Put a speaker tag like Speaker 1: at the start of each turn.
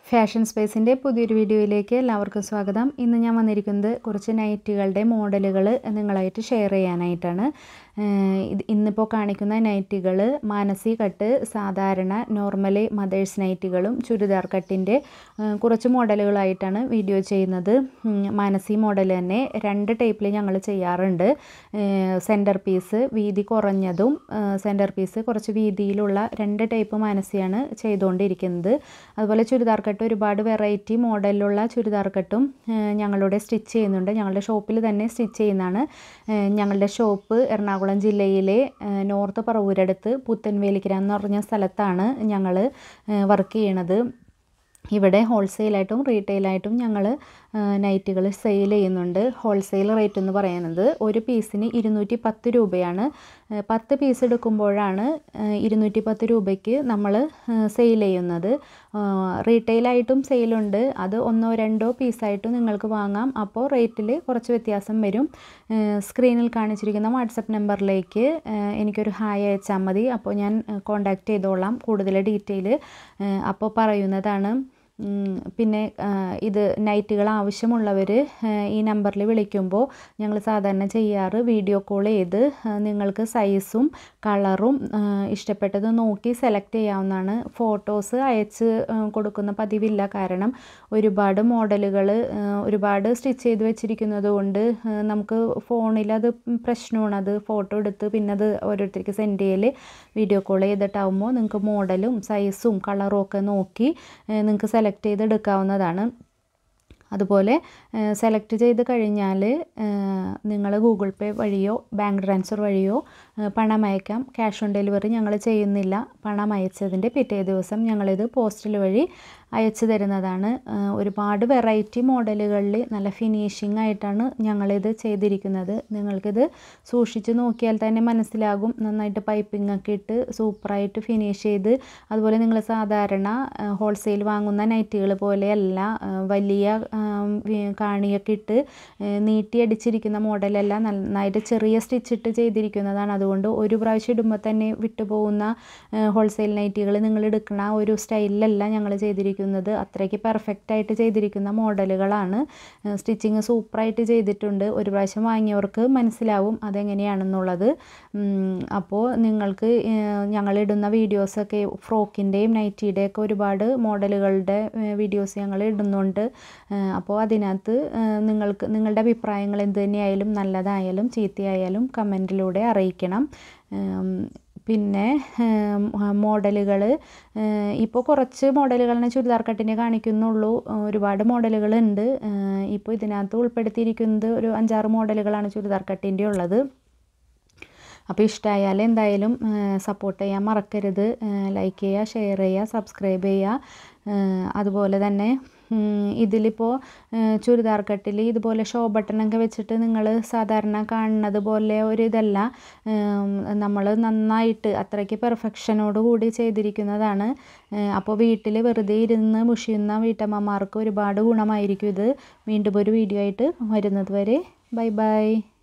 Speaker 1: fashion സ്പേസിൻ്റെ പുതിയൊരു വീഡിയോയിലേക്ക് എല്ലാവർക്കും സ്വാഗതം ഇന്ന് ഞാൻ വന്നിരിക്കുന്നത് കുറച്ച് നൈറ്റുകളുടെ മോഡലുകൾ നിങ്ങളായിട്ട് ഷെയർ ചെയ്യാനായിട്ടാണ് ഏഹ് ഇത് ഇന്നിപ്പോൾ കാണിക്കുന്ന നൈറ്റുകൾ മാനസി കട്ട് സാധാരണ നോർമലി മദേഴ്സ് നൈറ്റുകളും ചുരിദാർ കട്ടിൻ്റെ ഏഹ് കുറച്ച് മോഡലുകളായിട്ടാണ് വീഡിയോ ചെയ്യുന്നത് ഉം, മാനസി മോഡൽ തന്നെ രണ്ട് ടൈപ്പിൽ ഞങ്ങൾ ചെയ്യാറുണ്ട് സെൻറ്റർ പീസ് വീതി കുറഞ്ഞതും സെൻറ്റർ പീസ് കുറച്ച് വീതിയിലുള്ള രണ്ട് ടൈപ്പ് മാനസിയാണ് ചെയ്തുകൊണ്ടിരിക്കുന്നത് അതുപോലെ ചുരിദാർ കട്ട് ഒരുപാട് വെറൈറ്റി മോഡലിലുള്ള ചുരിദാർ കട്ടും ഏഹ് ഞങ്ങളുടെ സ്റ്റിച്ച് ചെയ്യുന്നുണ്ട് ഞങ്ങളുടെ ഷോപ്പിൽ തന്നെ സ്റ്റിച്ച് ചെയ്യുന്നതാണ് ഏഹ് ഞങ്ങളുടെ ഷോപ്പ് എറണാകുളം ജില്ലയിലെ ഏഹ് നോർത്ത് പറവൂരടുത്ത് പുത്തൻവേലിക്കര എന്ന് പറഞ്ഞ സ്ഥലത്താണ് ഞങ്ങൾ വർക്ക് ചെയ്യണത് ഇവിടെ ഹോൾസെയിലായിട്ടും റീറ്റെയിലായിട്ടും ഞങ്ങൾ നൈറ്റുകൾ സെയിൽ ചെയ്യുന്നുണ്ട് ഹോൾസെയിൽ റേറ്റ് എന്ന് പറയുന്നത് ഒരു പീസിന് ഇരുന്നൂറ്റി പത്ത് രൂപയാണ് ഏഹ് പത്ത് പീസ് എടുക്കുമ്പോഴാണ് ഏഹ് ഇരുന്നൂറ്റി പത്ത് രൂപയ്ക്ക് നമ്മൾ സെയിൽ ചെയ്യുന്നത് റീറ്റെയിലായിട്ടും സെയിലുണ്ട് അത് ഒന്നോ രണ്ടോ പീസായിട്ടും നിങ്ങൾക്ക് വാങ്ങാം അപ്പോൾ റേറ്റിൽ കുറച്ച് വ്യത്യാസം വരും ഏഹ് സ്ക്രീനിൽ കാണിച്ചിരിക്കുന്ന വാട്സപ്പ് നമ്പറിലേക്ക് ഏഹ് എനിക്കൊരു ഹായ് അയച്ചാൽ മതി അപ്പോൾ ഞാൻ കോണ്ടാക്ട് ചെയ്തോളാം കൂടുതൽ ഡീറ്റെയിൽ അപ്പോൾ പറയുന്നതാണ് ഉം, പിന്നെ ആ, ഇത് നൈറ്റുകൾ ആവശ്യമുള്ളവർ ഈ നമ്പറിൽ വിളിക്കുമ്പോൾ ഞങ്ങൾ സാധാരണ ചെയ്യാറ് വീഡിയോ കോൾ ചെയ്ത് ആ, നിങ്ങൾക്ക് സൈസും കളറും ആ, ഇഷ്ടപ്പെട്ടത് നോക്കി സെലക്ട് ചെയ്യാവുന്നതാണ് ഫോട്ടോസ് അയച്ച് ആ, കൊടുക്കുന്ന പതിവില്ല കാരണം ഒരുപാട് മോഡലുകൾ ഒരുപാട് സ്റ്റിച്ച് ചെയ്ത് വെച്ചിരിക്കുന്നത് കൊണ്ട് ആ, നമുക്ക് ഫോണിൽ അത് പ്രശ്നമാണ് അത് ഫോട്ടോ എടുത്ത് പിന്നെ അത് ഓരോരുത്തർക്ക് സെൻഡ് ചെയ്യൽ വീഡിയോ കോൾ ചെയ്തിട്ടാവുമ്പോൾ നിങ്ങൾക്ക് മോഡലും സൈസും കളറും ഒക്കെ നോക്കി നിങ്ങൾക്ക് സെലക്ട് ചെയ്തെടുക്കാവുന്നതാണ് അതുപോലെ സെലക്ട് ചെയ്ത് കഴിഞ്ഞാൽ നിങ്ങൾ ഗൂഗിൾ പേ വഴിയോ ബാങ്ക് ട്രാൻസ്ഫർ വഴിയോ ഏഹ് പണം അയക്കാം ക്യാഷ് ഓൺ ഡെലിവറി ഞങ്ങൾ ചെയ്യുന്നില്ല പണം അയച്ചതിൻ്റെ പിറ്റേ ദിവസം ഞങ്ങളിത് പോസ്റ്റൽ വഴി അയച്ചു തരുന്നതാണ് ഏഹ് ഒരുപാട് വെറൈറ്റി മോഡലുകളിൽ നല്ല ഫിനിഷിംഗ് ആയിട്ടാണ് ഞങ്ങളിത് ചെയ്തിരിക്കുന്നത് നിങ്ങൾക്കിത് സൂക്ഷിച്ച് നോക്കിയാൽ തന്നെ മനസ്സിലാകും നന്നായിട്ട് പൈപ്പിംഗ് ഒക്കെ ഇട്ട് സൂപ്പറായിട്ട് ഫിനിഷ് ചെയ്ത് അതുപോലെ നിങ്ങൾ സാധാരണ ഹോൾസെയിൽ വാങ്ങുന്ന നൈറ്റുകൾ പോലെയല്ല ഏഹ് വലിയ ആം, വി- കാണിയൊക്കെ ഇട്ട് ഏഹ് നീട്ടി അടിച്ചിരിക്കുന്ന മോഡലല്ല നന്നായിട്ട് ചെറിയ സ്റ്റിച്ച് ഇട്ട് ചെയ്തിരിക്കുന്നതാണ് അതുകൊണ്ട് ഒരു പ്രാവശ്യം ഇടുമ്പോൾ തന്നെ വിട്ടുപോകുന്ന ഹോൾസെയിൽ നൈറ്റികൾ നിങ്ങൾ എടുക്കുന്ന ആ ഒരു സ്റ്റൈലിലല്ല ഞങ്ങൾ ചെയ്തിരിക്കുന്നത് അത്രയ്ക്ക് പെർഫെക്റ്റ് ആയിട്ട് ചെയ്തിരിക്കുന്ന മോഡലുകളാണ് സ്റ്റിച്ചിങ് സൂപ്പറായിട്ട് ചെയ്തിട്ടുണ്ട് ഒരു പ്രാവശ്യം വാങ്ങിയവർക്ക് മനസ്സിലാവും അതെങ്ങനെയാണെന്നുള്ളത് ഉം, അപ്പോൾ നിങ്ങൾക്ക് ഏഹ് ഞങ്ങളിടുന്ന വീഡിയോസൊക്കെ ഫ്രോക്കിൻ്റെയും നൈറ്റിയുടെയൊക്കെ ഒരുപാട് മോഡലുകളുടെ വീഡിയോസ് ഞങ്ങൾ ഇടുന്നുണ്ട് ഏഹ് അപ്പോൾ അതിനകത്ത് ഏഹ് നിങ്ങൾക്ക് നിങ്ങളുടെ അഭിപ്രായങ്ങൾ എന്ത് തന്നെയായാലും നല്ലതായാലും ചീത്തയായാലും കമൻറ്റിലൂടെ അറിയിക്കണം ഏം, പിന്നെ മോഡലുകൾ ഇപ്പോൾ കുറച്ച് മോഡലുകളാണ് ചുരിദാർ കട്ടിനെ കാണിക്കുന്നുള്ളൂ ഏഹ് ഒരുപാട് മോഡലുകളുണ്ട് ഇപ്പോൾ ഇതിനകത്ത് ഉൾപ്പെടുത്തിയിരിക്കുന്നത് ഒരു അഞ്ചാറ് മോഡലുകളാണ് ചുരിദാർ കട്ടിൻ്റെ ഉള്ളത് അപ്പോൾ ഇഷ്ടമായാൽ എന്തായാലും സപ്പോർട്ട് ചെയ്യാൻ മറക്കരുത് ലൈക്ക് ചെയ്യുക ഷെയർ ചെയ്യുക സബ്സ്ക്രൈബ് ചെയ്യുക ഏഹ് അതുപോലെ തന്നെ ഉം, ഇതിലിപ്പോൾ ഏഹ് ചുരിദാർ കട്ടിൽ ഇതുപോലെ ഷോ ബട്ടണൊക്കെ വെച്ചിട്ട് നിങ്ങൾ സാധാരണ കാണുന്നത് പോലെ ഒരു ഇതല്ല നമ്മൾ നന്നായിട്ട് അത്രയ്ക്ക് പെർഫെക്ഷനോട് കൂടി ചെയ്തിരിക്കുന്നതാണ് ഏഹ് അപ്പോൾ വീട്ടിൽ വെറുതെ ഇരുന്ന് മുഷിയുന്ന വീട്ടമ്മമാർക്ക് ഒരുപാട് ഗുണമായിരിക്കും ഇത് വീണ്ടും ഒരു വീഡിയോ ആയിട്ട് വരുന്നത് വരെ ബൈ ബൈ